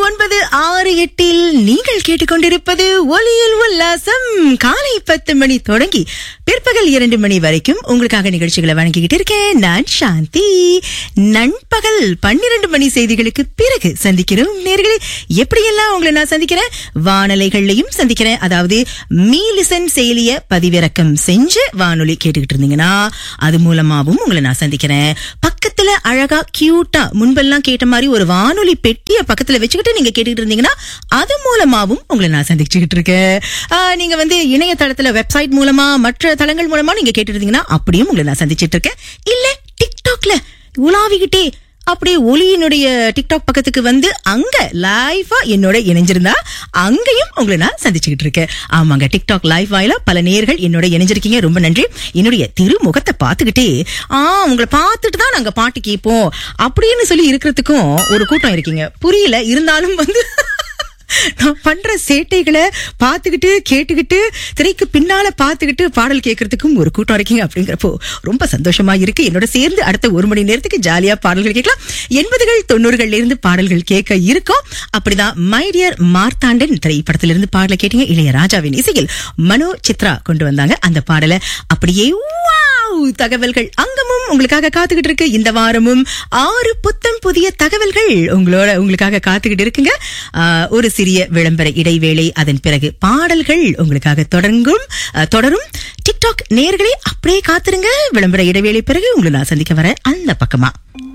ஒன்பது ஆறு எட்டில் நீங்கள் கேட்டுக்கொண்டிருப்பது ஒலியில் உல்லாசம் காலை பத்து மணி தொடங்கி பிற்பகல் இரண்டு மணி வரைக்கும் உங்களுக்காக நிகழ்ச்சிகளை வழங்கிக்கிட்டு இருக்கேன் நான் சாந்தி நண்பகல் பன்னிரண்டு மணி செய்திகளுக்கு பிறகு சந்திக்கிறோம் நேர்களே எப்படியெல்லாம் உங்களை நான் சந்திக்கிறேன் வானொலிகள்லையும் சந்திக்கிறேன் அதாவது மீலிசன் செயலிய பதிவிறக்கம் செஞ்சு வானொலி கேட்டுக்கிட்டு இருந்தீங்கன்னா அது மூலமாவும் உங்களை நான் சந்திக்கிறேன் பக்கத்துல அழகா கியூட்டா முன்பெல்லாம் கேட்ட மாதிரி ஒரு வானொலி பெட்டிய பக்கத்துல வச்சுக்கிட்டு நீங்க கேட்டுக்கிட்டு இருந்தீங்கன்னா அது மூலமாவும் உங்களை நான் சந்திச்சுக்கிட்டு இருக்கேன் ஆஹ், நீங்க வந்து இணையதளத்துல வெப்சைட் மூலமா மற்ற தளங்கள் மூலமா நீங்க கேட்டுட்டு இருந்தீங்கன்னா அப்படியும் உங்களை நான் சந்திச்சிட்டு இருக்கேன் இல்ல டிக்டாக்ல உலாவிக்கிட்டே அப்படியே ஒலியினுடைய டிக்டாக் பக்கத்துக்கு வந்து அங்க லைவா என்னோட இணைஞ்சிருந்தா அங்கேயும் உங்களை நான் சந்திச்சுக்கிட்டு இருக்கேன் ஆமாங்க டிக்டாக் லைவ் வாயிலா பல நேர்கள் என்னோட இணைஞ்சிருக்கீங்க ரொம்ப நன்றி என்னுடைய திருமுகத்தை பார்த்துக்கிட்டே ஆ உங்களை பார்த்துட்டு தான் நாங்க பாட்டு கேட்போம் அப்படின்னு சொல்லி இருக்கிறதுக்கும் ஒரு கூட்டம் இருக்கீங்க புரியல இருந்தாலும் வந்து நான் பண்ற சேட்டைகளை பார்த்துக்கிட்டு கேட்டுக்கிட்டு திரைக்கு பின்னால பார்த்துக்கிட்டு பாடல் கேட்கறதுக்கும் ஒரு கூட்டம் இருக்கீங்க அப்படிங்கிறப்போ ரொம்ப சந்தோஷமா இருக்கு என்னோட சேர்ந்து அடுத்த ஒரு மணி நேரத்துக்கு ஜாலியா பாடல்கள் கேட்கலாம் எண்பதுகள் தொண்ணூறுகள்ல இருந்து பாடல்கள் கேட்க இருக்கோம் அப்படிதான் மை டியர் மார்த்தாண்டன் திரைப்படத்திலிருந்து இருந்து பாடலை கேட்டீங்க இளையராஜாவின் இசையில் மனோ சித்ரா கொண்டு வந்தாங்க அந்த பாடலை அப்படியே வாவ் தகவல்கள் அங்கமும் உங்களுக்காக காத்துக்கிட்டு இருக்கு இந்த வாரமும் ஆறு புத்தம் புதிய தகவல்கள் உங்களோட உங்களுக்காக காத்துக்கிட்டு இருக்குங்க ஆஹ், ஒரு சிறிய விளம்பர இடைவேளை அதன் பிறகு பாடல்கள் உங்களுக்காக தொடங்கும் ஆஹ், தொடரும் டிக்டாக் நேர்களே அப்படியே காத்துருங்க விளம்பர இடைவேளை பிறகு உங்களை நான் சந்திக்க வரேன் அந்த பக்கமா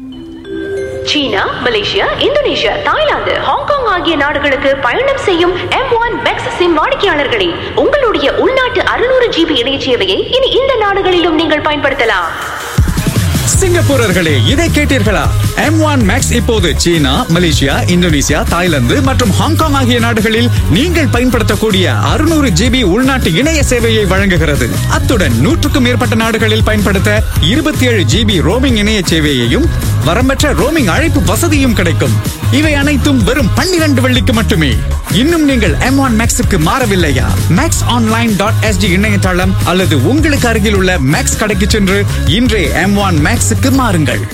சீனா மலேசியா இந்தோனேஷியா தாய்லாந்து ஹாங்காங் ஆகிய நாடுகளுக்கு பயணம் செய்யும் எம் ஒன் மேக்ஸ் சிம் வாடிக்கையாளர்களே உங்களுடைய உள்நாட்டு அறுநூறு ஜிபி இணைய சேவையை இனி இந்த நாடுகளிலும் நீங்கள் பயன்படுத்தலாம் சிங்கப்பூரர்களே இதை கேட்டீர்களா எம் ஒன் மேக்ஸ் இப்போது சீனா மலேசியா இந்தோனேசியா தாய்லாந்து மற்றும் ஹாங்காங் ஆகிய நாடுகளில் நீங்கள் பயன்படுத்தக்கூடிய அறுநூறு ஜிபி உள்நாட்டு இணைய சேவையை வழங்குகிறது அத்துடன் நூற்றுக்கும் மேற்பட்ட நாடுகளில் பயன்படுத்த இருபத்தி ஏழு ஜிபி ரோமிங் இணைய சேவையையும் வரம்பற்ற ரோமிங் அழைப்பு வசதியும் கிடைக்கும் இவை அனைத்தும் வெறும் பன்னிரண்டு வெள்ளிக்கு மட்டுமே இன்னும் நீங்கள் எம் ஒன் மேக்ஸுக்கு மாறவில்லையா மேக்ஸ் ஆன்லைன் டாட் எஸ்டி இணையதளம் அல்லது உங்களுக்கு அருகில் உள்ள மேக்ஸ் கடைக்கு சென்று இன்றே எம் ஒன் மேக்ஸுக்கு மாறுங்கள்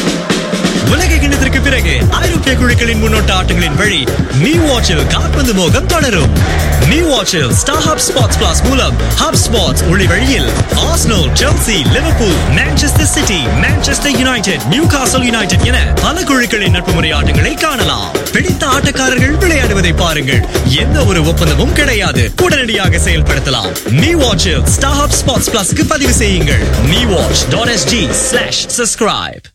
உலக கிண்ணத்திற்கு பிறகு ஐரோப்பிய குழுக்களின் முன்னோட்ட ஆட்டங்களின் வழி நீ வாட்சில் கால்பந்து மோகம் தொடரும் நீ வாட்சில் ஸ்டார் ஹப் ஸ்பாட்ஸ் பிளஸ் மூலம் ஹப் ஸ்பாட்ஸ் ஒளி வழியில் Arsenal Chelsea Liverpool Manchester City Manchester United Newcastle United என பல குழுக்களின் நட்பு முறை ஆட்டங்களை காணலாம் பிடித்த ஆட்டக்காரர்கள் விளையாடுவதை பாருங்கள் எந்த ஒரு ஒப்பந்தமும் கிடையாது உடனடியாக செயல்படுத்தலாம் நீ வாட்சில் ஸ்டார் ஹப் ஸ்பாட்ஸ் பிளஸ்க்கு பதிவு செய்யுங்கள் நீ watch dot SG slash subscribe